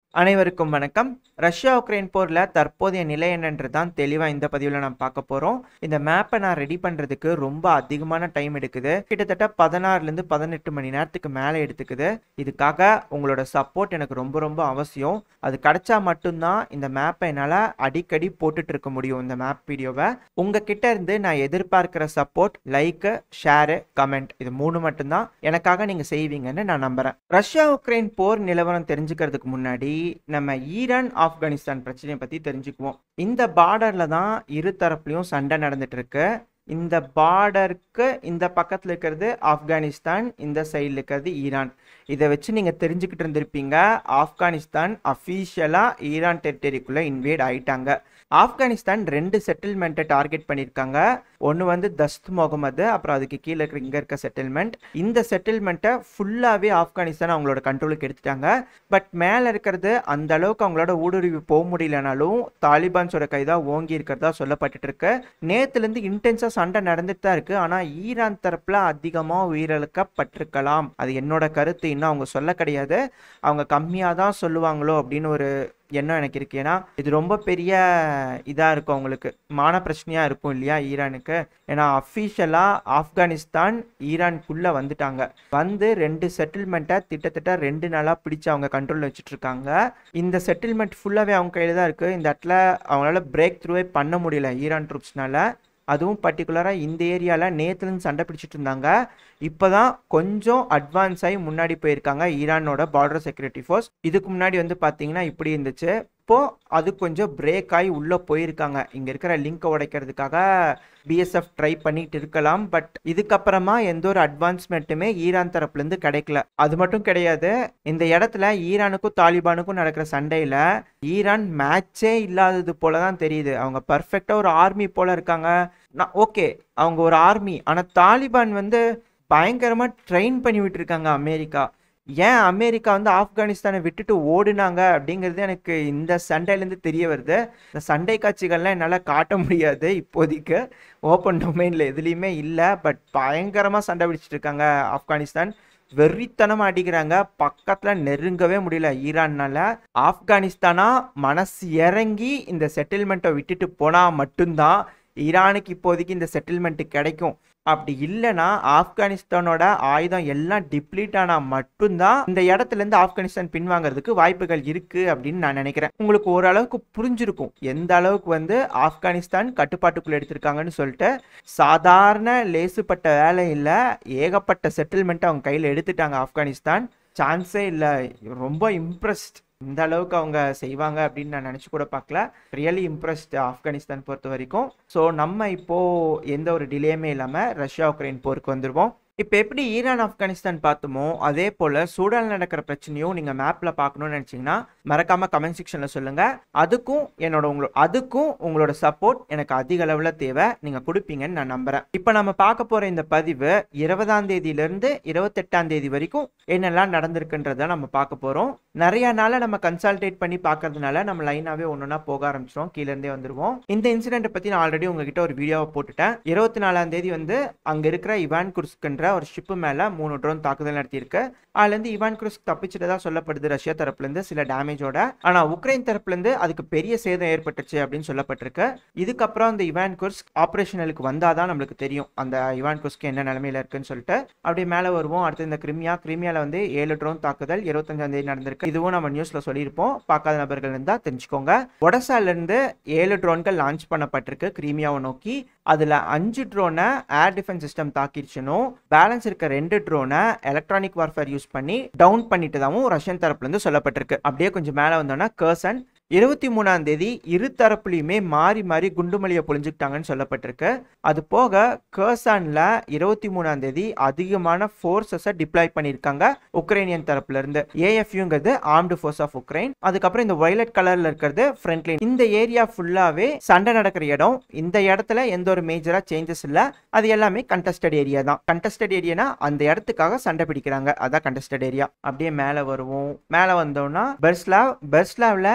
அனைவருக்கும் வணக்கம் Russia Ukraine போரில் தற்போதைய நிலை என்னன்றது தான் தெளிவாக இந்த பதிவில் நான் பார்க்க போகிறோம் இந்த மேப்பை நான் ரெடி பண்ணுறதுக்கு ரொம்ப அதிகமான டைம் எடுக்குது கிட்டத்தட்ட பதினாறுலேருந்து பதினெட்டு மணி நேரத்துக்கு மேலே எடுத்துக்குது இதுக்காக உங்களோட சப்போர்ட் எனக்கு ரொம்ப ரொம்ப அவசியம் அது கிடைச்சா மட்டும்தான் இந்த மேப்பை என்னால் அடிக்கடி போட்டுட்டு இருக்க முடியும் இந்த மேப் வீடியோவை உங்ககிட்ட இருந்து நான் எதிர்பார்க்கிற சப்போர்ட் லைக்கு ஷேரு கமெண்ட் இது மூணு மட்டும்தான் எனக்காக நீங்கள் செய்வீங்கன்னு நான் நம்புகிறேன் ரஷ்யா உக்ரைன் போர் நிலவரம் தெரிஞ்சுக்கிறதுக்கு முன்னாடி நம்ம ஈரான் ஆப்கானிஸ்தான் பிரச்சனையை பற்றி தெரிஞ்சுக்குவோம் இந்த பார்டரில் தான் இரு தரப்புலையும் சண்டை நடந்துட்டு இருக்கு இந்த பார்டருக்கு இந்த பக்கத்தில் இருக்கிறது ஆப்கானிஸ்தான் இந்த சைடில் இருக்கிறது ஈரான் இதை வச்சு நீங்கள் தெரிஞ்சுக்கிட்டு இருந்திருப்பீங்க ஆப்கானிஸ்தான் அஃபீஷியலாக ஈரான் டெரிட்டரிக்குள்ளே இன்வேட் ஆயிட்டாங்க ஆப்கானிஸ்தான் ரெண்டு செட்டில்மெண்ட்டை டார்கெட் பண்ணியிருக்காங்க ஒன்று வந்து தஸ்த் முகமது அப்புறம் அதுக்கு கீழே இருக்கிற இங்கே இருக்க செட்டில்மெண்ட் இந்த செட்டில்மெண்ட்டை ஃபுல்லாகவே ஆப்கானிஸ்தான் அவங்களோட கண்ட்ரோலுக்கு எடுத்துட்டாங்க பட் மேலே இருக்கிறது அந்த அளவுக்கு அவங்களோட ஊடுருவி போக முடியலனாலும் தாலிபான்ஸோட கைதான் ஓங்கி இருக்கிறதா சொல்லப்பட்டுட்டு இருக்கு நேத்துலேருந்து இன்டென்ஸாக சண்டை நடந்துட்டு தான் இருக்கு ஆனால் ஈரான் தரப்பில் அதிகமாக உயிரிழக்கப்பட்டிருக்கலாம் அது என்னோட கருத்து இன்னும் அவங்க சொல்ல கிடையாது அவங்க கம்மியாக தான் சொல்லுவாங்களோ அப்படின்னு ஒரு எண்ணம் எனக்கு இருக்கு ஏன்னா இது ரொம்ப பெரிய இதாக இருக்கும் அவங்களுக்கு மான பிரச்சனையாக இருக்கும் இல்லையா ஈரானுக்கு ஏன்னா அஃபீஷியலாக ஆப்கானிஸ்தான் ஈரானுக்குள்ளே வந்துட்டாங்க வந்து ரெண்டு செட்டில்மெண்ட்டை திட்டத்தட்ட ரெண்டு நாளாக பிடிச்சு அவங்க கண்ட்ரோலில் வச்சுட்டு இருக்காங்க இந்த செட்டில்மெண்ட் ஃபுல்லாகவே அவங்க கையில் தான் இருக்குது இந்த இடத்துல அவங்களால பிரேக் த்ரூவே பண்ண முடியல ஈரான் ட்ரூப்ஸ்னால அதுவும் பர்டிகுலராக இந்த ஏரியாவில் நேற்றுலேருந்து சண்டை பிடிச்சிட்டு இருந்தாங்க இப்போ தான் கொஞ்சம் அட்வான்ஸ் ஆகி முன்னாடி போயிருக்காங்க ஈரானோட பார்டர் செக்யூரிட்டி ஃபோர்ஸ் இதுக்கு முன்னாடி வந்து பார்த்தீங்கன்னா இப்படி இருந்துச்சு இப்போது அது கொஞ்சம் பிரேக் ஆகி உள்ளே போயிருக்காங்க இங்கே இருக்கிற லிங்கை உடைக்கிறதுக்காக பிஎஸ்எஃப் ட்ரை பண்ணிட்டு இருக்கலாம் பட் இதுக்கப்புறமா எந்த ஒரு அட்வான்ஸ்மெண்ட்டுமே ஈரான் தரப்புலேருந்து கிடைக்கல அது மட்டும் கிடையாது இந்த இடத்துல ஈரானுக்கும் தாலிபானுக்கும் நடக்கிற சண்டையில் ஈரான் மேட்சே இல்லாதது போல தான் தெரியுது அவங்க பர்ஃபெக்டாக ஒரு ஆர்மி போல இருக்காங்க நான் ஓகே அவங்க ஒரு ஆர்மி ஆனால் தாலிபான் வந்து பயங்கரமாக ட்ரெயின் பண்ணி விட்டுருக்காங்க அமெரிக்கா ஏன் அமெரிக்கா வந்து ஆப்கானிஸ்தானை விட்டுட்டு ஓடுனாங்க அப்படிங்கிறது எனக்கு இந்த சண்டையிலேருந்து தெரிய வருது இந்த சண்டை காட்சிகள்லாம் என்னால் காட்ட முடியாது இப்போதைக்கு ஓப்பன் டொமைனில் எதுலேயுமே இல்லை பட் பயங்கரமாக சண்டை பிடிச்சிட்டு இருக்காங்க ஆப்கானிஸ்தான் வெறித்தனமாக அடிக்கிறாங்க பக்கத்தில் நெருங்கவே முடியல ஈரான்னால ஆப்கானிஸ்தானா மனசு இறங்கி இந்த செட்டில்மெண்ட்டை விட்டுட்டு போனால் மட்டும்தான் ஈரானுக்கு இப்போதைக்கு இந்த செட்டில்மெண்ட் கிடைக்கும் அப்படி இல்லைன்னா ஆப்கானிஸ்தானோட ஆயுதம் எல்லாம் டிப்ளீட் ஆனால் மட்டும்தான் இந்த இடத்துல இருந்து ஆப்கானிஸ்தான் பின்வாங்கிறதுக்கு வாய்ப்புகள் இருக்கு அப்படின்னு நான் நினைக்கிறேன் உங்களுக்கு ஓரளவுக்கு புரிஞ்சிருக்கும் எந்த அளவுக்கு வந்து ஆப்கானிஸ்தான் கட்டுப்பாட்டுக்குள்ள எடுத்திருக்காங்கன்னு சொல்லிட்டு சாதாரண லேசுப்பட்ட வேலை இல்லை ஏகப்பட்ட செட்டில்மெண்ட் அவங்க கையில் எடுத்துட்டாங்க ஆப்கானிஸ்தான் சான்ஸே இல்லை ரொம்ப இம்ப்ரெஸ்ட் இந்த அளவுக்கு அவங்க செய்வாங்க அப்படின்னு நான் நினச்சி கூட பார்க்கல ரியலி இம்ப்ரெஸ்ட் ஆப்கானிஸ்தான் பொறுத்த வரைக்கும் ஸோ நம்ம இப்போது எந்த ஒரு டிலேயுமே இல்லாமல் ரஷ்யா உக்ரைன் போருக்கு வந்துடுவோம் இப்போ எப்படி ஈரான் ஆப்கானிஸ்தான் பார்த்தோமோ அதே போல் சூடான் நடக்கிற பிரச்சனையும் நீங்கள் மேப்பில் பார்க்கணும்னு நினச்சிங்கன்னா மறக்காமல் கமெண்ட் செக்ஷனில் சொல்லுங்கள் அதுக்கும் என்னோட உங்களோட அதுக்கும் உங்களோட சப்போர்ட் எனக்கு அதிக அளவில் தேவை நீங்கள் கொடுப்பீங்கன்னு நான் நம்புகிறேன் இப்போ நம்ம பார்க்க போகிற இந்த பதிவு இருபதாம் தேதியிலேருந்து இருபத்தெட்டாம் தேதி வரைக்கும் என்னெல்லாம் நடந்திருக்குன்றத நம்ம பார்க்க போகிறோம் நிறைய நாளை நம்ம கன்சல்டேட் பண்ணி பார்க்கறதுனால நம்ம லைனாகவே ஒன்று ஒன்றா போக ஆரம்பிச்சிடும் கீழேருந்தே வந்துடுவோம் இந்த இன்சிடென்ட்டை பற்றி நான் ஆல்ரெடி உங்ககிட்ட ஒரு வீடியோவை போட்டுட்டேன் இருபத்தி நாலாம் தேதி வந்து அங்கே இருக்கிற இவான் குர்ஸ்க்குன்ற ஒரு ஷிப்பு மேலே மூணு ட்ரோன் தாக்குதல் நடத்தியிருக்கு அதுலேருந்து இவான் குருஸ்க் தப்பிச்சிட்டதா சொல்லப்படுது ரஷ்யா தரப்புலேருந்து சில டேமேஜோட ஆனால் உக்ரைன் தரப்புலேருந்து அதுக்கு பெரிய சேதம் ஏற்பட்டுச்சு அப்படின்னு சொல்லப்பட்டிருக்கு இதுக்கப்புறம் அந்த இவான் குர்ஸ்க் ஆப்ரேஷனலுக்கு வந்தால் தான் நம்மளுக்கு தெரியும் அந்த இவான் குர்ஸ்க் என்ன நிலமையில இருக்குன்னு சொல்லிட்டு அப்படியே மேலே வருவோம் அடுத்து இந்த கிரிமியா கிரிமியாவில் வந்து ஏழு ட்ரோன் தாக்குதல் இருபத்தஞ்சாம் தேதி நடந்திருக்கு இதுவும் நம்ம நியூஸில் சொல்லியிருப்போம் பார்க்காத நபர்கள் இருந்தால் தெரிஞ்சுக்கோங்க ஒடசாலேருந்து ஏழு ட்ரோன்கள் லான்ச் பண்ணப்பட்டிருக்கு கிரிமியாவை நோக்கி அதில் அஞ்சு ட்ரோனை ஏர் டிஃபென்ஸ் சிஸ்டம் தாக்கிடுச்சுனும் பேலன்ஸ் இருக்க ரெண்டு ட்ரோனை எலக்ட்ரானிக் வார்ஃபேர் யூஸ் பண்ணி டவுன் பண்ணிட்டதாகவும் ரஷ்யன் தரப்புலேருந்து சொல்லப்பட்டிருக்கு அப்படியே கொஞ்சம் மேலே வந்தோன்னா கர்சன் இருபத்தி மூணாம் தேதி இரு தரப்புலையுமே மாறி மாறி குண்டுமலியை பொழிஞ்சுக்கிட்டாங்கன்னு சொல்லப்பட்டிருக்கு அது போக கர்சானில் இருபத்தி மூணாம் தேதி அதிகமான ஃபோர்ஸஸை டிப்ளாய் பண்ணியிருக்காங்க உக்ரைனியன் தரப்புல இருந்து ஏஎஃப்யூங்கிறது ஆர்ம்டு ஃபோர்ஸ் ஆஃப் உக்ரைன் அதுக்கப்புறம் இந்த வயலட் கலர்ல இருக்கிறது ஃப்ரண்ட் லைன் இந்த ஏரியா ஃபுல்லாவே சண்டை நடக்கிற இடம் இந்த இடத்துல எந்த ஒரு மேஜரா சேஞ்சஸ் இல்லை அது எல்லாமே கண்டஸ்டட் ஏரியா தான் கண்டஸ்டட் ஏரியானா அந்த இடத்துக்காக சண்டை பிடிக்கிறாங்க அதான் கண்டஸ்டட் ஏரியா அப்படியே மேலே வருவோம் மேலே வந்தோம்னா பெர்ஸ்லாவ் பெர்ஸ்லாவில் இருபத்தி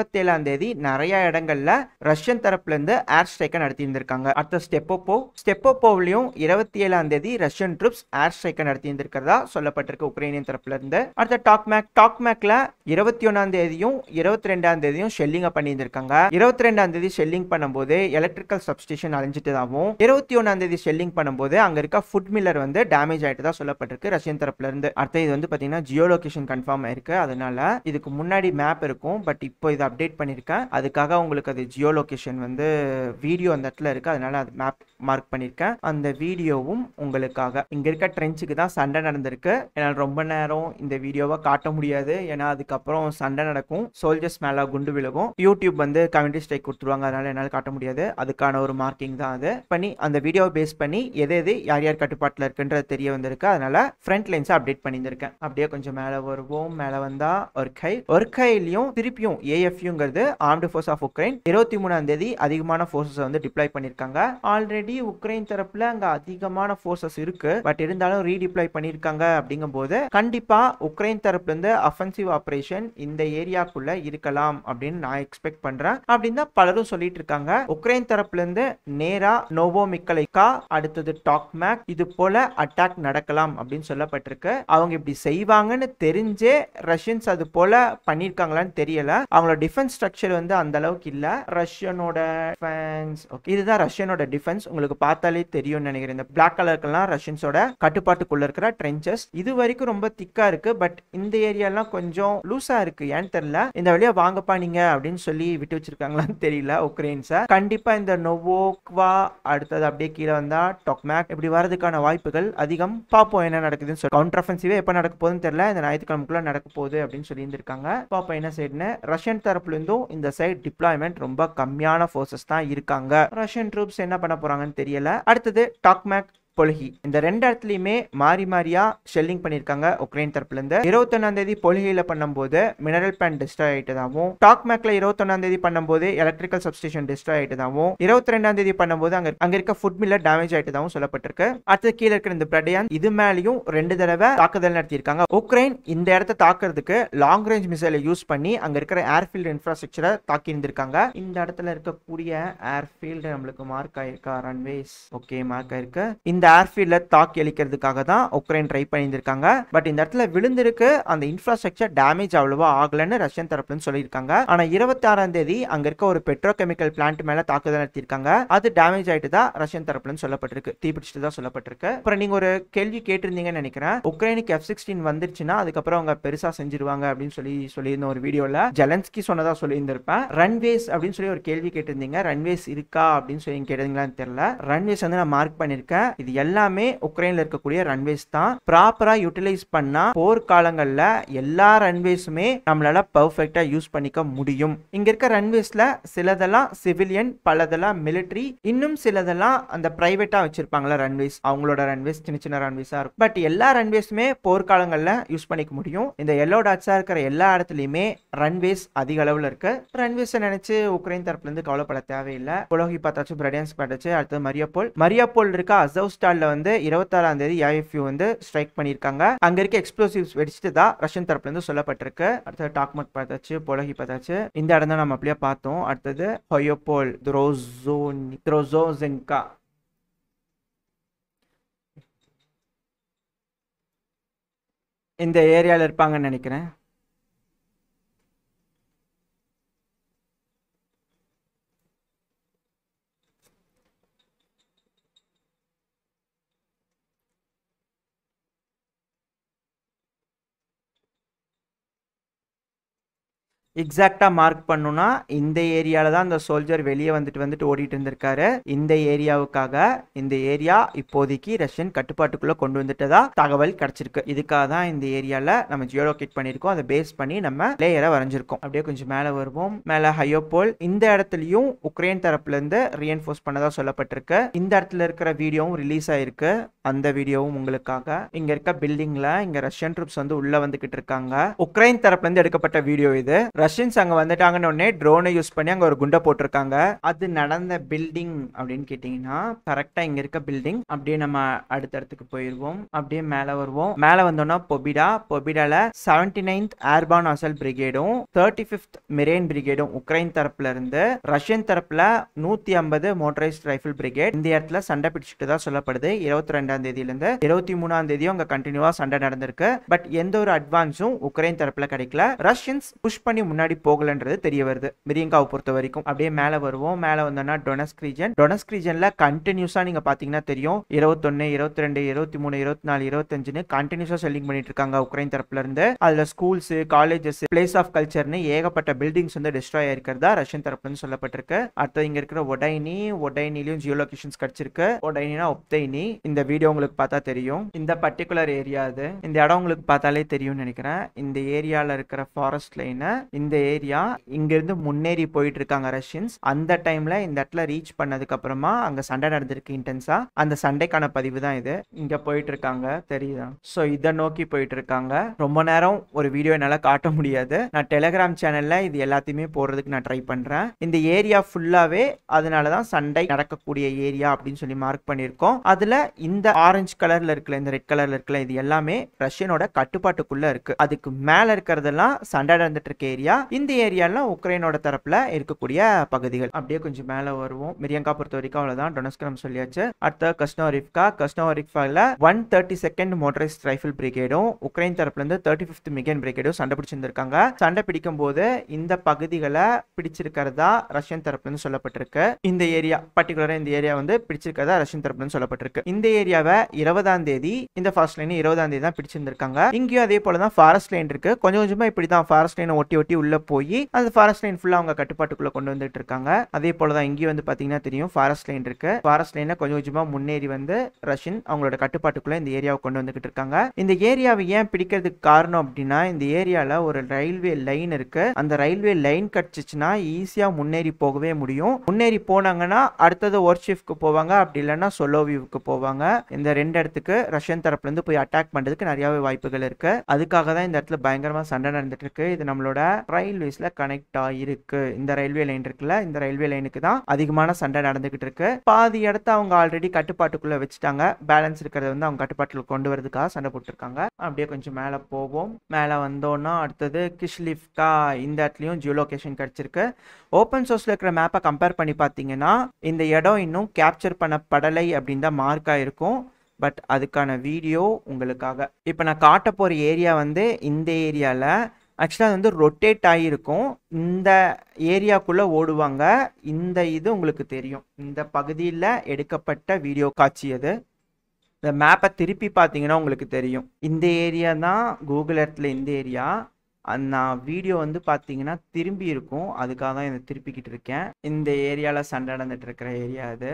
இருபத்தேழாம் தேதி நிறைய இடங்கள்ல ரஷ்யன் தரப்புல இருந்து ஏர் ஸ்ட்ரைக்கை நடத்தி இருந்திருக்காங்க அடுத்த ஸ்டெப்போப்போ ஸ்டெப்போப்போவிலையும் இருபத்தி ஏழாம் தேதி ரஷ்யன் ட்ரூப்ஸ் ஏர் ஸ்ட்ரைக்கை நடத்தி இருந்திருக்கிறதா சொல்லப்பட்டிருக்கு உக்ரைனியன் தரப்புல இருந்து அடுத்த டாக்மேக் டாக்மேக்ல இருபத்தி ஒன்னாம் தேதியும் இருபத்தி ரெண்டாம் தேதியும் ஷெல்லிங்கை பண்ணியிருந்திருக்காங்க இருபத்தி ரெண்டாம் தேதி ஷெல்லிங் பண்ணும்போது எலக்ட்ரிக்கல் சப்ஸ்டேஷன் அழிஞ்சிட்டதாகவும் இருபத்தி ஒன்னாம் தேதி ஷெல்லிங் பண்ணும்போது அங்க இருக்க ஃபுட் மில்லர் வந்து டேமேஜ் ஆயிட்டு தான் சொல்லப்பட்டிருக்கு ரஷ்யன் தரப்புல இருந்து அடுத்த இது வந்து பாத்தீங்கன்னா ஜியோ லொகேஷன் கன்ஃபார்ம் ஆயிருக்கு அதனால இதுக்கு முன்னாடி மேப் இருக்கும் பட் இப்போ இதை அப்டேட் பண்ணியிருக்கேன் அதுக்காக உங்களுக்கு அது ஜியோ லொகேஷன் வந்து வீடியோ அந்த இடத்துல இருக்கு அதனால அது மேப் மார்க் பண்ணியிருக்கேன் அந்த வீடியோவும் உங்களுக்காக இங்க இருக்க ட்ரென்ச்சுக்கு தான் சண்டை நடந்திருக்கு என்னால் ரொம்ப நேரம் இந்த வீடியோவை காட்ட முடியாது ஏன்னா அதுக்கப்புறம் சண்டை நடக்கும் சோல்ஜர்ஸ் மேல குண்டு விழுகும் யூடியூப் வந்து கம்யூனிட்டி ஸ்ட்ரைக் கொடுத்துருவாங்க அதனால என்னால் காட்ட முடியாது அதுக்கான ஒரு மார்க்கிங் தான் அது பண்ணி அந்த வீடியோவை பேஸ் பண்ணி எது எது யார் யார் கட்டுப்பாட்டில் இருக்குன்றது தெரிய வந்திருக்கு அதனால ஃப்ரண்ட் லைன்ஸை அப்டேட் பண்ணியிருந்திருக்கேன் அப்படியே கொஞ்சம் மேலே வருவோம் மேலே வந்தா ஒர்க்கை ஒர்க்கையிலையும் திருப்பியும் ஏஎஃப்யூங்கிறது ஆர்ம்டு ஃபோர்ஸ் ஆஃப் உக்ரைன் இருபத்தி மூணாம் தேதி அதிகமான ஃபோர்ஸஸ் வந்து டிப்ளாய் பண்ணியிருக்காங்க ஆல்ரெடி உக்ரைன் தரப்புல அங்க அதிகமான ஃபோர்ஸஸ் இருக்கு பட் இருந்தாலும் ரீடிப்ளாய் பண்ணியிருக்காங்க அப்படிங்கும்போது கண்டிப்பா உக்ரைன் தரப்புல இருந்து அஃபென்சிவ் ஆபரேஷன் இந்த ஏரியாக்குள்ள இருக்கலாம் அப்படின்னு நான் எக்ஸ்பெக்ட் பண்றேன் அப்படின்னு தான் பலரும் சொல்லிட்டு இருக்காங்க உக்ரைன் தரப்புல இருந்து நேரா நோவோ மிக்கலைக்கா அடுத்தது டாக்மேக் இது போல அட்டாக் நடக்கலாம் அப்படின்னு சொல்லப்பட்டிருக்கு அவங்க இப்படி செய்வாங்கன்னு தெரிஞ்சே ரஷ்யன்ஸ் அது போல பண்ணிருக்காங்களான்னு தெரியல அவங்களோட டிஃபென்ஸ் ஸ்ட்ரக்சர் வந்து அந்த அளவுக்கு இல்ல ரஷ்யனோட டிஃபென்ஸ் ஓகே இதுதான் ரஷ்யனோட டிஃபென்ஸ் உங்களுக்கு பார்த்தாலே தெரியும்னு நினைக்கிறேன் இந்த பிளாக் கலருக்கெல்லாம் ரஷ்யன்ஸோட கட்டுப்பாட்டுக்குள்ள இருக்கிற ட்ரென்ச்சஸ் இது வரைக்கும் ரொம்ப திக்கா இருக்கு பட் இந்த ஏரியாலாம் கொஞ்சம் லூஸா இருக்கு ஏன்னு தெரியல இந்த வழியா வாங்கப்பா நீங்க அப்படின்னு சொல்லி விட்டு வச்சிருக்காங்களான்னு தெரியல உக்ரைன்ஸை கண்டிப்பா இந்த நொவோக்வா அடுத்தது அப்படியே கீழே வந்தா டொக்மேக் இப்படி வரதுக்கான வாய்ப்புகள் அதிகம் பார்ப்போம் என்ன நடக்குதுன்னு சொல்லி கவுண்டர் அஃபென்சிவே எப்போ நடக்க போகுதுன்னு தெரியல இந்த ஞாயிற்றுக்கிழமைக்குள்ள நடக்க போகுது அப்படின்னு சொல்லி இருந்திருக்காங்க பார்ப்போம் என்ன சைடுன்னு ரஷ்யன் தரப்புல இருந்தும் இந்த சைடு டிப்ளாய்மெண்ட் ரொம்ப கம்மியான ஃபோர்ஸஸ் தான் இருக்காங்க ரஷ்யன் ட்ரூப்ஸ் என்ன பண்ண போறாங்கன்னு தெரியல அடுத்தது டாக்மேக் பொலிகி இந்த ரெண்டு இடத்துலயுமே மாறி மாறியா ஷெல்லிங் பண்ணிருக்காங்க உக்ரைன் தரப்புல இருந்து இருபத்தொன்னாம் தேதி பொலிகையில பண்ணும்போது மினரல் பிளான் டிஸ்ட்ராய் ஆயிட்டதாகவும் டாக் மேக்ல இருபத்தொன்னாம் தேதி பண்ணும்போது எலக்ட்ரிக்கல் சப்ஸ்டேஷன் டிஸ்ட்ராய் ஆயிட்டதாகவும் இருபத்தி ரெண்டாம் தேதி பண்ணும்போது அங்க அங்க இருக்க ஃபுட் மில்லர் டேமேஜ் ஆயிட்டதாகவும் சொல்லப்பட்டிருக்கு அடுத்து கீழே இருக்கிற இந்த பிரடையான் இது மேலேயும் ரெண்டு தடவை தாக்குதல் நடத்தியிருக்காங்க உக்ரைன் இந்த இடத்த தாக்குறதுக்கு லாங் ரேஞ்ச் மிசைலை யூஸ் பண்ணி அங்க இருக்கிற ஏர்ஃபீல்டு இன்ஃப்ராஸ்ட்ரக்சரை தாக்கி இருந்திருக்காங்க இந்த இடத்துல இருக்கக்கூடிய ஏர்ஃபீல்டு நம்மளுக்கு மார்க் ஆயிருக்கா ரன்வேஸ் ஓகே மார்க் ஆயிருக்கு இந்த ஏர்ஃபீல்ட தாக்கி அளிக்கிறதுக்காக தான் உக்ரைன் ட்ரை பண்ணியிருக்காங்க பட் இந்த இடத்துல விழுந்திருக்கு அந்த இன்ஃப்ராஸ்ட்ரக்சர் டேமேஜ் அவ்வளவா ஆகலன்னு ரஷ்யன் தரப்புல சொல்லியிருக்காங்க ஆனா இருபத்தி ஆறாம் தேதி அங்க இருக்க ஒரு பெட்ரோ கெமிக்கல் பிளான்ட் மேல தாக்குதல் நடத்தியிருக்காங்க அது டேமேஜ் ஆயிட்டு தான் ரஷ்யன் தரப்புல சொல்லப்பட்டிருக்கு தீப்பிடிச்சிட்டு தான் சொல்லப்பட்டிருக்கு அப்புறம் நீங்க ஒரு கேள்வி கேட்டிருந்தீங்கன்னு நினைக்கிறேன் உக்ரைனுக்கு எஃப் சிக்ஸ்டீன் வந்துருச்சுன்னா அதுக்கப்புறம் அவங்க பெருசா செஞ்சிருவாங்க அப்படின்னு சொல்லி சொல்லியிருந்த ஒரு வீடியோல ஜெலன்ஸ்கி சொன்னதா சொல்லியிருந்திருப்பேன் ரன்வேஸ் அப்படின்னு சொல்லி ஒரு கேள்வி கேட்டிருந்தீங்க ரன்வேஸ் இருக்கா அப்படின்னு சொல்லி கேட்டீங்களான்னு தெரியல ரன்வேஸ் வந்து நான் மார்க் பண்ணிருக்கேன் இது எல்லாமே உக்ரைன்ல இருக்கக்கூடிய ரன்வேஸ் தான் ப்ராப்பரா யூட்டிலைஸ் பண்ணா போர்க்காலங்கள்ல எல்லா ரன்வேஸுமே நம்மளால பர்ஃபெக்டா யூஸ் பண்ணிக்க முடியும் இங்க இருக்க ரன்வேஸ்ல சிலதெல்லாம் சிவிலியன் பலதெல்லாம் மிலிட்ரி இன்னும் சிலதெல்லாம் அந்த பிரைவேட்டா வச்சிருப்பாங்களா ரன்வேஸ் அவங்களோட ரன்வேஸ் சின்ன சின்ன ரன்வேஸா இருக்கும் பட் எல்லா ரன்வேஸுமே போர்க்காலங்கள்ல யூஸ் பண்ணிக்க முடியும் இந்த எல்லோ டாட்ஸா இருக்கிற எல்லா இடத்துலயுமே ரன்வேஸ் அதிக அளவுல இருக்கு ரன்வேஸை நினைச்சு உக்ரைன் தரப்புல இருந்து கவலைப்பட தேவையில்லை புலோகி பார்த்தாச்சு பிரடியன்ஸ் பார்த்தாச்சு அடுத்தது மரியாப்போல் மரியாப்போல் இருக்க அசவ்ஸ்டால்ல வந்து இருபத்தாறாம் தேதி ஐஎஃப்யூ வந்து ஸ்ட்ரைக் பண்ணியிருக்காங்க அங்க இருக்க எக்ஸ்ப்ளோசிவ்ஸ் வெடிச்சிட்டு தான் ரஷ்யன் தரப்புல இருந்து சொல்லப்பட்டிருக்கு அடுத்தது டாக்மட் பார்த்தாச்சு புலகி பார்த்தாச்சு இந்த இடம் தான் நம்ம அப்படியே பார்த்தோம் அடுத்தது ஹொயோபோல் த்ரோசோன் த்ரோசோசென்கா இந்த ஏரியால இருப்பாங்கன்னு நினைக்கிறேன் எக்ஸாக்டா மார்க் பண்ணுனா இந்த ஏரியால தான் அந்த சோல்ஜர் வெளியே வந்துட்டு வந்துட்டு ஓடிட்டு இருந்திருக்காரு இந்த ஏரியாவுக்காக இந்த ஏரியா இப்போதைக்கு ரஷ்யன் கட்டுப்பாட்டுக்குள்ள கொண்டு வந்துட்டதா தகவல் கிடைச்சிருக்கு இதுக்காக தான் இந்த ஏரியால நம்ம ஜியோலோகேட் பண்ணியிருக்கோம் அதை பேஸ் பண்ணி நம்ம லேயரை வரைஞ்சிருக்கோம் அப்படியே கொஞ்சம் மேலே வருவோம் மேலே ஹையோபோல் இந்த இடத்துலயும் உக்ரைன் தரப்புல இருந்து ரீஎன்ஃபோர்ஸ் பண்ணதா சொல்லப்பட்டிருக்கு இந்த இடத்துல இருக்கிற வீடியோவும் ரிலீஸ் ஆயிருக்கு அந்த வீடியோவும் உங்களுக்காக இங்க இருக்க பில்டிங்ல இங்க ரஷ்யன் ட்ரூப்ஸ் வந்து உள்ள வந்துகிட்டு இருக்காங்க உக்ரைன் தரப்புல இருந்து எடுக்கப்பட்ட வீடியோ இது ரஷ்யன்ஸ் அங்க வந்துட்டாங்கன்னு உடனே ட்ரோனை யூஸ் பண்ணி அங்க ஒரு குண்டை போட்டிருக்காங்க அது நடந்த பில்டிங் அப்படின்னு கேட்டிங்கன்னா கரெக்டா இங்க இருக்க பில்டிங் அப்படியே நம்ம அடுத்தடுத்துக்கு போயிருவோம் அப்படியே மேல வருவோம் மேல வந்தோம்னா பொபிடா பொபிடால செவன்டி நைன்த் ஏர்பான் அசல் பிரிகேடும் தேர்ட்டி ஃபிஃப்த் மிரேன் பிரிகேடும் உக்ரைன் தரப்புல இருந்து ரஷ்யன் தரப்புல நூத்தி ஐம்பது மோட்டரைஸ்ட் ரைஃபிள் பிரிகேட் இந்த இடத்துல சண்டை பிடிச்சிட்டு தான் சொல்லப்படுது இருபத்தி ரெண்டாம் தேதியில இருந்து இருபத்தி மூணாம் தேதியும் அங்க கண்டினியூவா சண்டை நடந்திருக்கு பட் எந்த ஒரு அட்வான்ஸும் உக்ரைன் தரப்புல கிடைக்கல ரஷ்யன்ஸ் புஷ் பண்ணி முன்னாடி போகலன்றது தெரிய வருது மிரியங்காவை பொறுத்த வரைக்கும் அப்படியே மேல வருவோம் மேல வந்தோம்னா டொனஸ்க் ரீஜன் டொனஸ்க் ரீஜன்ல கண்டினியூஸா நீங்க பாத்தீங்கன்னா தெரியும் இருபத்தொன்னு இருபத்தி ரெண்டு இருபத்தி மூணு இருபத்தி நாலு இருபத்தஞ்சுன்னு கண்டினியூஸா செல்லிங் பண்ணிட்டு இருக்காங்க உக்ரைன் தரப்புல இருந்து அதுல ஸ்கூல்ஸ் காலேஜஸ் பிளேஸ் ஆஃப் கல்ச்சர்னு ஏகப்பட்ட பில்டிங்ஸ் வந்து டிஸ்ட்ராய் ஆயிருக்கிறதா ரஷ்யன் தரப்புல இருந்து சொல்லப்பட்டிருக்கு அடுத்து இங்க இருக்கிற ஒடைனி ஒடைனிலையும் ஜியோ லொகேஷன்ஸ் கிடைச்சிருக்கு ஒடைனினா ஒப்தைனி இந்த வீடியோ உங்களுக்கு பார்த்தா தெரியும் இந்த பர்டிகுலர் ஏரியா அது இந்த இடம் உங்களுக்கு பார்த்தாலே தெரியும்னு நினைக்கிறேன் இந்த ஏரியால இருக்கிற ஃபாரஸ்ட் லைனை இந்த ஏரியா இங்க இருந்து முன்னேறி போயிட்டு இருக்காங்க ரஷ்யன்ஸ் அந்த டைம்ல இந்த இடத்துல ரீச் பண்ணதுக்கு அப்புறமா அங்க சண்டை நடந்திருக்கு இன்டென்ஸா அந்த சண்டைக்கான பதிவு தான் இது இங்க போயிட்டு இருக்காங்க தெரியுதா ஸோ இதை நோக்கி போயிட்டு இருக்காங்க ரொம்ப நேரம் ஒரு வீடியோ என்னால காட்ட முடியாது நான் டெலிகிராம் சேனல்ல இது எல்லாத்தையுமே போடுறதுக்கு நான் ட்ரை பண்றேன் இந்த ஏரியா ஃபுல்லாவே அதனால தான் சண்டை நடக்கக்கூடிய ஏரியா அப்படின்னு சொல்லி மார்க் பண்ணியிருக்கோம் அதுல இந்த ஆரஞ்சு கலர்ல இருக்குல்ல இந்த ரெட் கலர்ல இருக்குல்ல இது எல்லாமே ரஷ்யனோட கட்டுப்பாட்டுக்குள்ள இருக்கு அதுக்கு மேல இருக்கிறதெல்லாம் சண்டை நடந்துட்டு இருக்க ஏரியா இந்த ஏரியாலாம் உக்ரைனோட தரப்புல இருக்கக்கூடிய பகுதிகள் அப்படியே கொஞ்சம் மேல வருவோம் மிரியங்கா பொறுத்த வரைக்கும் அவ்வளவுதான் டொனஸ்கிரம் சொல்லியாச்சு அடுத்த கஸ்னோரிஃப்கா கஸ்னோரிஃப்கால one thirty second motorised rifle பிரிகேடும் உக்ரைன் தரப்புல இருந்து தேர்ட்டி ஃபிஃப்த் மிகன் பிரிகேடும் சண்டை பிடிச்சிருந்திருக்காங்க சண்டை பிடிக்கும் போது இந்த பகுதிகளை பிடிச்சிருக்கிறதா ரஷ்யன் தரப்புல இருந்து சொல்லப்பட்டிருக்கு இந்த ஏரியா பர்டிகுலரா இந்த ஏரியா வந்து பிடிச்சிருக்கிறதா ரஷ்யன் தரப்புல இருந்து சொல்லப்பட்டிருக்கு இந்த ஏரியாவை இருபதாம் தேதி இந்த ஃபாரஸ்ட் லைன் இருபதாம் தேதி தான் பிடிச்சிருந்திருக்காங்க இங்கேயும் அதே போல தான் ஃபாரஸ்ட் லைன் இருக்கு கொஞ்சம் கொஞ்சமா இப்படி தான் ஃபாரஸ்ட் லைனை ஒட்டி ஒட்டி உள்ள போய் அந்த ஃபாரஸ்ட் லைன் ஃபுல்லா அவங்க கட்டுப்பாட்டுக்குள்ள கொண்டு வந்துட்டு இருக்காங்க அதே போல தான் இங்கேயும் வந்து பாத்தீங்கன்னா தெரியும் ஃபாரஸ்ட் லைன் இருக்கு ஃபாரஸ்ட் லைன்ல கொஞ்சம் கொஞ்சமா முன்னேறி வந்து ரஷ்யன் அவங்களோட கட்டுப்பாட்டுக்குள்ள இந்த ஏரியாவை கொண்டு வந்துகிட்டு இருக்காங்க இந்த ஏரியாவை ஏன் பிடிக்கிறதுக்கு காரணம் அப்படின்னா இந்த ஏரியால ஒரு ரயில்வே லைன் இருக்கு அந்த ரயில்வே லைன் கிடைச்சிச்சுன்னா ஈஸியா முன்னேறி போகவே முடியும் முன்னேறி போனாங்கன்னா அடுத்தது ஒர்ஷிஃப்க்கு போவாங்க அப்படி இல்லைன்னா சொலோவியூவுக்கு போவாங்க இந்த ரெண்டு இடத்துக்கு ரஷ்யன் தரப்புல இருந்து போய் அட்டாக் பண்றதுக்கு நிறையவே வாய்ப்புகள் இருக்கு அதுக்காக தான் இந்த இடத்துல பயங்கரமா சண்டை நடந்துட்டு இருக்கு இது நம்மளோட ரயில்வேஸ்ல கனெக்ட் ஆயிருக்கு இந்த ரயில்வே லைன் இருக்குல்ல இந்த ரயில்வே லைனுக்கு தான் அதிகமான சண்டை நடந்துகிட்டு இருக்கு பாதி இடத்த அவங்க ஆல்ரெடி கட்டுப்பாட்டுக்குள்ள வச்சுட்டாங்க பேலன்ஸ் இருக்கிறத வந்து அவங்க கட்டுப்பாட்டுல கொண்டு வரதுக்காக சண்டை போட்டுருக்காங்க அப்படியே கொஞ்சம் மேல போவோம் மேல வந்தோம்னா அடுத்தது கிஷ்லிஃப்கா இந்த இடத்துலயும் ஜியோ லொகேஷன் கிடைச்சிருக்கு ஓப்பன் சோர்ஸ்ல இருக்கிற மேப்பை கம்பேர் பண்ணி பார்த்தீங்கன்னா இந்த இடம் இன்னும் கேப்சர் பண்ணப்படலை அப்படின்னு தான் மார்க் ஆயிருக்கும் பட் அதுக்கான வீடியோ உங்களுக்காக இப்போ நான் காட்ட போகிற ஏரியா வந்து இந்த ஏரியாவில் ஆக்சுவலாக அது வந்து ரொட்டேட் ஆகியிருக்கும் இந்த ஏரியாக்குள்ளே ஓடுவாங்க இந்த இது உங்களுக்கு தெரியும் இந்த பகுதியில் எடுக்கப்பட்ட வீடியோ காட்சி அது இந்த மேப்பை திருப்பி பார்த்தீங்கன்னா உங்களுக்கு தெரியும் இந்த ஏரியா தான் கூகுள் எர்த்தில் இந்த ஏரியா நான் வீடியோ வந்து பார்த்தீங்கன்னா திரும்பி இருக்கும் அதுக்காக தான் இதை திருப்பிக்கிட்டு இருக்கேன் இந்த ஏரியாவில் சண்டை நடந்துட்டு இருக்கிற ஏரியா அது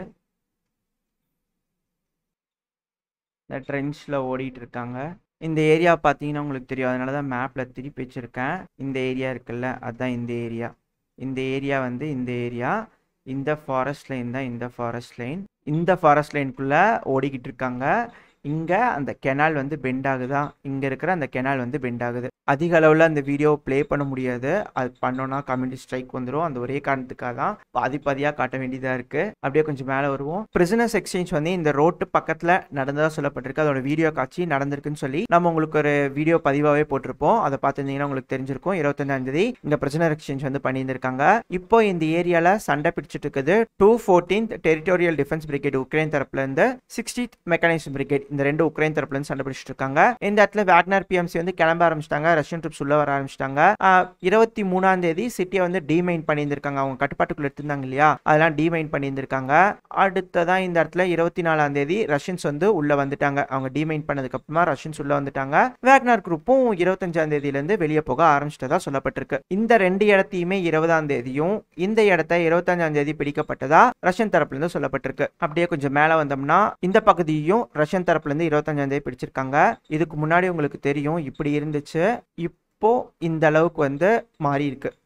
இந்த ட்ரென்ச்சில் ஓடிட்டு இருக்காங்க இந்த ஏரியா பார்த்தீங்கன்னா உங்களுக்கு தெரியும் அதனால தான் மேப்பில் திருப்பி வச்சுருக்கேன் இந்த ஏரியா இருக்குல்ல அதுதான் இந்த ஏரியா இந்த ஏரியா வந்து இந்த ஏரியா இந்த ஃபாரஸ்ட் லைன் தான் இந்த ஃபாரஸ்ட் லைன் இந்த ஃபாரஸ்ட் லைனுக்குள்ளே ஓடிக்கிட்டு இருக்காங்க இங்கே அந்த கெனால் வந்து பெண்ட் ஆகுதா இங்கே இருக்கிற அந்த கெனால் வந்து பெண்ட் ஆகுது அதிக அளவில் அந்த வீடியோ ப்ளே பண்ண முடியாது அது பண்ணோன்னா கம்யூனிட்டி ஸ்ட்ரைக் வந்துடும் அந்த ஒரே காரணத்துக்காக தான் பாதி பாதியாக காட்ட வேண்டியதாக இருக்குது அப்படியே கொஞ்சம் மேலே வருவோம் பிரிசனர்ஸ் எக்ஸ்சேஞ்ச் வந்து இந்த ரோட்டு பக்கத்தில் நடந்ததாக சொல்லப்பட்டிருக்கு அதோட வீடியோ காட்சி நடந்திருக்குன்னு சொல்லி நம்ம உங்களுக்கு ஒரு வீடியோ பதிவாகவே போட்டிருப்போம் அதை பார்த்துருந்தீங்கன்னா உங்களுக்கு தெரிஞ்சிருக்கும் இருபத்தஞ்சாம் தேதி இந்த பிரிசனர் எக்ஸ்சேஞ்ச் வந்து பண்ணியிருந்திருக்காங்க இப்போ இந்த ஏரியாவில் சண்டை பிடிச்சிட்டு இருக்குது two fourteenth territorial defence brigade Ukraine தரப்புல இருந்து சிக்ஸ்டீத் மெக்கானிசம் பிரிகேட் இந்த ரெண்டு உக்ரைன் தரப்புல இருந்து சண்டை பிடிச்சிட்டு இருக்காங்க இந்த இடத்துல வேக்னர் பிஎம்சி வந்து கிளம்ப ஆரம்பிச்சிட்டாங்க ரஷ்யன் ட்ரிப்ஸ் உள்ள வர ஆரம்பிச்சிட்டாங்க இருபத்தி மூணாம் தேதி சிட்டியை வந்து டிமைன் பண்ணியிருந்திருக்காங்க அவங்க கட்டுப்பாட்டுக்குள்ள எடுத்திருந்தாங்க இல்லையா அதெல்லாம் டிமைன் பண்ணியிருந்திருக்காங்க அடுத்ததான் இந்த இடத்துல இருபத்தி நாலாம் தேதி ரஷ்யன்ஸ் வந்து உள்ள வந்துட்டாங்க அவங்க டிமைன் பண்ணதுக்கு அப்புறமா ரஷ்யன்ஸ் உள்ள வந்துட்டாங்க வேக்னர் குரூப்பும் இருபத்தஞ்சாம் தேதியில இருந்து வெளியே போக ஆரம்பிச்சிட்டதா சொல்லப்பட்டிருக்கு இந்த ரெண்டு இடத்தையுமே இருபதாம் தேதியும் இந்த இடத்த இருபத்தஞ்சாம் தேதி பிடிக்கப்பட்டதா ரஷ்யன் தரப்புல இருந்து சொல்லப்பட்டிருக்கு அப்படியே கொஞ்சம் மேல வந்தோம்னா இந்த பகுதியும் ரஷ்யன் தரப்புல இருந்து இருபத்தஞ்சாம் தேதி பிடிச்சிருக்காங்க இதுக்கு முன்னாடி உங்களுக்கு தெரியும் இப்படி இருந்துச்சு இப்போ இந்த அளவுக்கு வந்து மாறி இருக்கு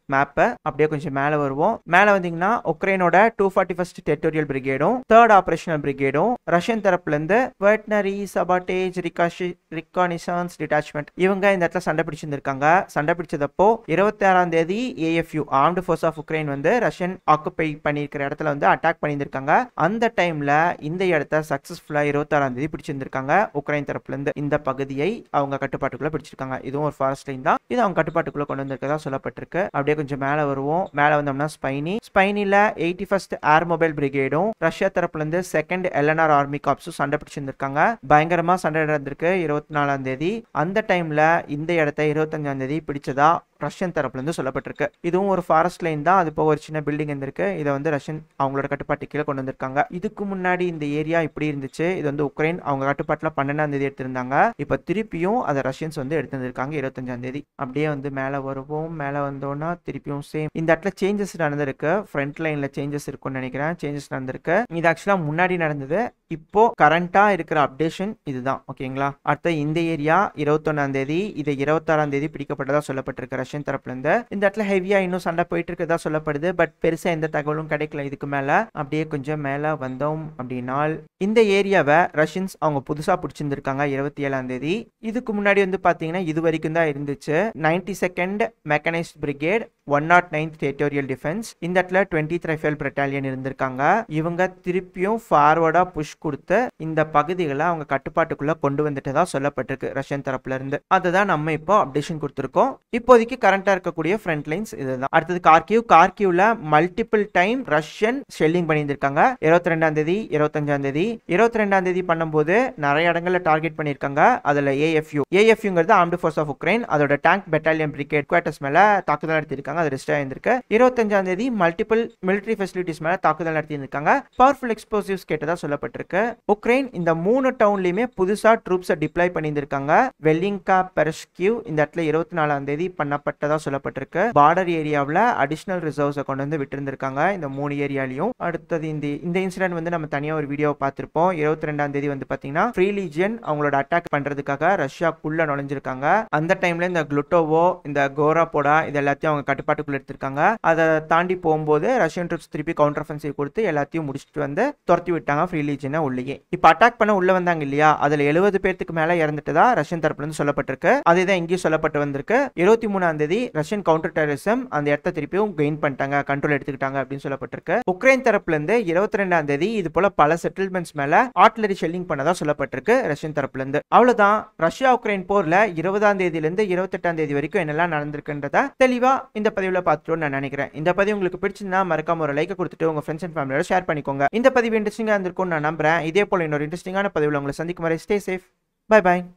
மேப்பை அப்படியே கொஞ்சம் மேலே வருவோம் மேலே வந்தீங்கன்னா உக்ரைனோட டூ ஃபார்ட்டி ஃபர்ஸ்ட் டெரிட்டோரியல் பிரிகேடும் தேர்ட் ஆபரேஷனல் பிரிகேடும் ரஷ்யன் தரப்புலேருந்து வெட்னரி சபாட்டேஜ் ரிகாஷி ரிகானிசான்ஸ் டிட்டாச்மெண்ட் இவங்க இந்த இடத்துல சண்டை பிடிச்சிருந்திருக்காங்க சண்டை பிடிச்சதப்போ இருபத்தி ஆறாம் தேதி AFU armed force of Ukraine வந்து ரஷ்யன் ஆக்குப்பை பண்ணியிருக்கிற இடத்துல வந்து அட்டாக் பண்ணியிருந்திருக்காங்க அந்த டைம்ல இந்த இடத்த சக்சஸ்ஃபுல்லா இருபத்தாறாம் தேதி பிடிச்சிருந்திருக்காங்க உக்ரைன் தரப்புல இருந்து இந்த பகுதியை அவங்க கட்டுப்பாட்டுக்குள்ள பிடிச்சிருக்காங்க இதுவும் ஒரு ஃபாரஸ்ட் லைன் தான் இது அவங்க கட்டுப்பாட்டுக்குள்ள கொண்டு வந்திருக்கதா சொல்லப்பட்டிருக்கு அப்படியே கொஞ்சம் மேலே வருவோம் மேலே வந்தோம்னா ஸ்பைனி ஸ்பைனில எயிட்டி ஃபர்ஸ்ட் ஏர் மொபைல் பிரிகேடும் ரஷ்யா தரப்புல இருந்து செகண்ட் எல்என்ஆர் ஆர்மி காப்ஸும் சண்டை பிடிச்சிருந்திருக்காங்க பயங்கரமா சண்டை நடந்திருக்கு இருபத்தி நாலாம் தேதி அந்த டைம்ல இந்த இடத்த இருபத்தஞ்சாம் தேதி பிடிச்சதா ரஷ்யன் தரப்புல இருந்து சொல்லப்பட்டிருக்கு இதுவும் ஒரு ஃபாரஸ்ட் லைன் தான் அது போக ஒரு சின்ன பில்டிங் இருந்திருக்கு இதை வந்து ரஷ்யன் அவங்களோட கட்டுப்பாட்டு கீழே கொண்டு வந்திருக்காங்க இதுக்கு முன்னாடி இந்த ஏரியா இப்படி இருந்துச்சு இது வந்து உக்ரைன் அவங்க கட்டுப்பாட்டில் பன்னெண்டாம் தேதி எடுத்திருந்தாங்க இப்போ திருப்பியும் அதை ரஷ்யன்ஸ் வந்து எடுத்து வந்திருக்காங்க இருபத்தஞ்சாம் தேதி அப்படியே வந்து மேலே வருவோம் மேலே வந்தோம்னா திருப்பியும் சேம் இந்த இடத்துல சேஞ்சஸ் நடந்திருக்கு ஃப்ரண்ட் லைனில் சேஞ்சஸ் இருக்கும்னு நினைக்கிறேன் சேஞ்சஸ் நடந்திருக்கு இது ஆக்சுவலாக முன்னாடி நடந்தது இப்போ கரண்டா இருக்கிற அப்டேஷன் இதுதான் ஓகேங்களா அடுத்த இந்த ஏரியா இருபத்தொன்னாம் தேதி இது இருபத்தாறாம் தேதி பிடிக்கப்பட்டதா சொல்லப்பட்டிருக்கு ரஷ்யன் தரப்புல இருந்து இந்த இடத்துல ஹெவியா இன்னும் சண்டை போயிட்டு இருக்கதா சொல்லப்படுது பட் பெருசா எந்த தகவலும் கிடைக்கல இதுக்கு மேல அப்படியே கொஞ்சம் மேல வந்தோம் அப்படின்னால் இந்த ஏரியாவை ரஷ்யன்ஸ் அவங்க புதுசா பிடிச்சிருந்திருக்காங்க இருபத்தி ஏழாம் தேதி இதுக்கு முன்னாடி வந்து பாத்தீங்கன்னா இது வரைக்கும் தான் இருந்துச்சு ninety second mechanised brigade one naught ninth territorial defence இந்த இடத்துல டுவெண்ட்டி ரைஃபல் பெட்டாலியன் இருந்திருக்காங்க இவங்க திருப்பியும் ஃபார்வர்டா புஷ் கொடுத்து இந்த பகுதிகளை அவங்க கட்டுப்பாட்டுக்குள்ள கொண்டு வந்துட்டதா சொல்லப்பட்டிருக்கு ரஷ்யன் தரப்புல இருந்து அதுதான் நம்ம இப்போ அப்டேஷன் கொடுத்துருக்கோம் இப்போதைக்கு கரண்டா இருக்கக்கூடிய ஃப்ரண்ட் லைன்ஸ் இதுதான் அடுத்தது கார்கிவ் கார்கிவ்ல மல்டிபிள் டைம் ரஷ்யன் ஷெல்லிங் பண்ணியிருந்திருக்காங்க இருபத்தி ரெண்டாம் தேதி இருபத்தஞ்சாம் தேதி இருபத்தி ரெண்டாம் தேதி பண்ணும்போது நிறைய இடங்கள்ல டார்கெட் பண்ணியிருக்காங்க அதுல ஏஎஃப்யூ ஏஎஃப்யூங்கிறது ஆர்ம்டு ஃபோர்ஸ் ஆஃப் உக்ரைன் அதோட டேங்க் பெட்டாலியன் பிரிகேட் குவார்டர்ஸ் மேல தாக்குதல் நடத்தியிருக்காங்க அது ரெஸ்ட் ஆயிருந்திருக்கு இருபத்தஞ்சாம் தேதி மல்டிபிள் மிலிட்டரி ஃபெசிலிட்டிஸ் மேல தாக்குதல் நடத்தியிருக்காங்க பவர்ஃபுல் எக்ஸ்ப்ளோசிவ்ஸ் கேட்டதா சொல்லப்பட்டிருக்கு உக்ரைன் இந்த மூணு டவுன்லயுமே புதுசா ட்ரூப்ஸை டிப்ளாய் பண்ணியிருந்திருக்காங்க வெல்லிங்கா பெரஸ்கியூ இந்த இடத்துல இருபத்தி நாலாம் தேதி பண்ணப்பட்டதா சொல்லப்பட்டிருக்கு பார்டர் ஏரியாவில் அடிஷனல் ரிசர்வ்ஸை கொண்டு வந்து விட்டுருந்திருக்காங்க இந்த மூணு ஏரியாலையும் அடுத்தது இந்த இந்த இன்சிடென்ட் வந்து நம்ம தனியாக ஒரு வீடியோ பார்த்திருப்போம் இருபத்தி ரெண்டாம் தேதி வந்து பார்த்தீங்கன்னா ஃப்ரீ லீஜியன் அவங்களோட அட்டாக் பண்றதுக்காக ரஷ்யாக்குள்ள நுழைஞ்சிருக்காங்க அந்த டைம்ல இந்த குளுட்டோவோ இந்த கோராபோடா இது எல்லாத்தையும் அவங்க கட்டுப்பாட்டுக்குள்ள எடுத்திருக்காங்க அதை தாண்டி போகும்போது ரஷ்யன் ட்ரூப்ஸ் திருப்பி கவுண்டர் அஃபென்சிவ் கொடுத்து எல்லாத்தையும் முடிச்சுட்டு வந்து துரத்தி விட்டாங்க ஃப்ரீ லீஜனை உள்ளேயே இப்போ அட்டாக் பண்ண உள்ள வந்தாங்க இல்லையா அதுல எழுபது பேர்த்துக்கு மேல இறந்துட்டதா ரஷ்யன் தரப்புல இருந்து சொல்லப்பட்டிருக்கு அதே தான் இங்கேயும் சொல்லப்பட்டு வந்திருக்கு இருபத்தி மூணாம் தேதி ரஷ்யன் கவுண்டர் டெரரிசம் அந்த இடத்த திருப்பியும் கெயின் பண்ணிட்டாங்க கண்ட்ரோல் எடுத்துக்கிட்டாங்க அப்படின்னு சொல்லப்பட்டிருக்கு உக்ரைன் தரப்புல இருந்து இருபத்தி ரெண்டாம் தேதி இது போல பல செட்டில்மெண்ட்ஸ் மேல ஆர்ட்லரி ஷெல்லிங் பண்ணதா சொல்லப்பட்டிருக்கு ரஷ்யன் தரப்புல இருந்து அவ்வளவுதான் ரஷ்யா உக்ரைன் போர்ல இருபதாம் தேதியில இருந்து இருபத்தெட்டாம் தேதி வரைக்கும் என்னெல்லாம் நடந்திருக்குன்றத தெளிவா இந்த பதிவுல பார்த்துட்டு நான் நினைக்கிறேன் இந்த பதிவு உங்களுக்கு பிடிச்சிருந்தா மறக்காம ஒரு லைக் கொடுத்துட்டு உங்க ஃப்ரெண்ட்ஸ் அண்ட் ஃபேமிலியோட ஷேர் பண்ணிக்கோங்க இந்த பதிவு இன்ட்ரெஸ்டிங்கா இருந்திருக்கும் நான் நம்புறேன் இதே போல இன்னொரு இன்ட்ரெஸ்டிங்கான பதிவுல உங்களை சந்திக்கும் வரை ஸ்டே சேஃப் பை பை